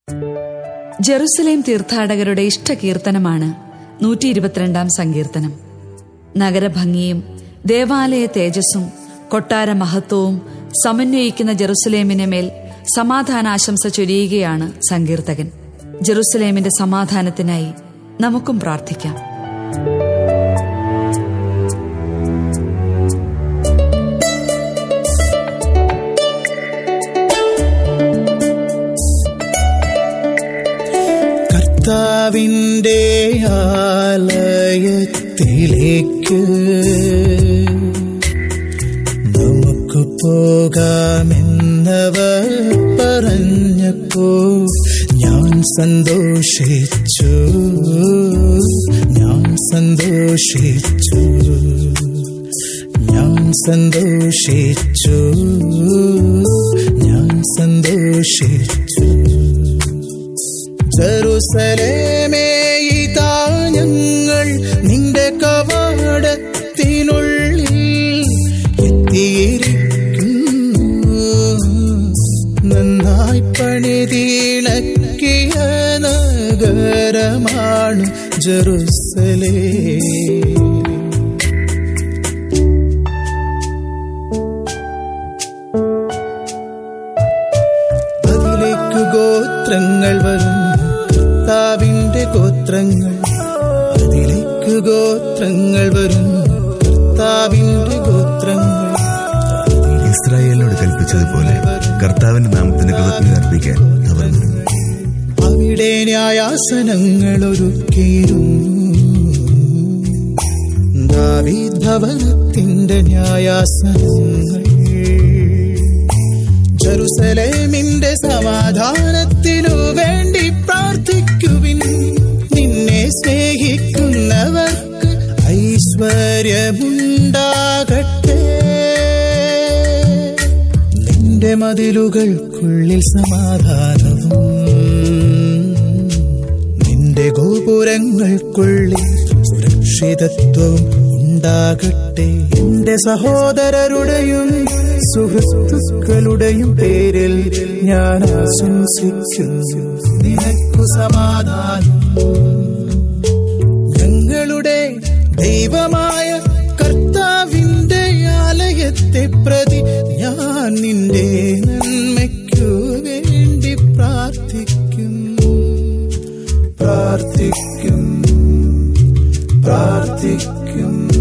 Jerusalem തീർത്ഥാടകരുടെ ഇഷ്ടകീർത്തനമാണ് നൂറ്റി ഇരുപത്തിരണ്ടാം സങ്കീർത്തനം നഗരഭംഗിയും ദേവാലയ തേജസ്സും കൊട്ടാര മഹത്വവും സമന്വയിക്കുന്ന ജെറുസലേമിന് മേൽ സമാധാനാശംസ ചൊരിയുകയാണ് സങ്കീർത്തകൻ ജെറുസലേമിന്റെ സമാധാനത്തിനായി നമുക്കും പ്രാർത്ഥിക്കാം കർത്താവിൻ്റെ ആലയത്തിലേക്ക് നമുക്ക് പോകാമെന്നവർ പറഞ്ഞപ്പോ ഞാൻ സന്തോഷിച്ചു ഞാൻ സന്തോഷിച്ചു ഞാൻ സന്തോഷിച്ചു ഞാൻ സന്തോഷിച്ചു ജറുസലേമേ ഇതാ ഞങ്ങൾ നിന്റെ കവാടത്തിനുള്ളിൽ എത്തിയിരിക്കുന്നു നന്നായി പണിതീണക്കിയ നഗരമാണ് ജറുസലേ അതിലേക്ക് ഗോത്രങ്ങൾ വരും കർത്താവിന്റെ ഗോത്രങ്ങൾ അതിലേക്ക് ഗോത്രങ്ങൾ വരും കർത്താവിന്റെ ഗോത്രങ്ങൾ ഇസ്രായേലിനോട് കൽപ്പിച്ചതുപോലെ കർത്താവിന്റെ നാമത്തിന് കൃതജ്ഞത അർപ്പിക്കാൻ അവർ വരുന്നു അവിടെ ന്യായാസനങ്ങൾ ഒരുക്കിയിരുന്നു ദാവീദ് ഭവനത്തിന്റെ ന്യായാസനങ്ങൾ ജെറുസലേമിന്റെ സമാധാനത്തിനു വേണ്ടി പ്രാർത്ഥിക്കുവിൻ നിന്നെ സ്നേഹിക്കുന്നവർക്ക് ഐശ്വര്യമുണ്ടാകട്ടെ നിന്റെ മതിലുകൾക്കുള്ളിൽ സമാധാനവും നിന്റെ ഗോപുരങ്ങൾക്കുള്ളിൽ സുരക്ഷിതത്വവും ഉണ്ടാകട്ടെ എന്റെ സഹോദരരുടെയും സുഹൃത്തുക്കളുടെയും പേരിൽ ഞാൻ ആശംസിക്കുന്നു നിനക്കു സമാധാനം ഞങ്ങളുടെ ദൈവമായ കർത്താവിന്റെ ആലയത്തെ പ്രതി ഞാൻ നിന്റെ നന്മയ്ക്കു വേണ്ടി പ്രാർത്ഥിക്കുന്നു പ്രാർത്ഥിക്കും പ്രാർത്ഥിക്കും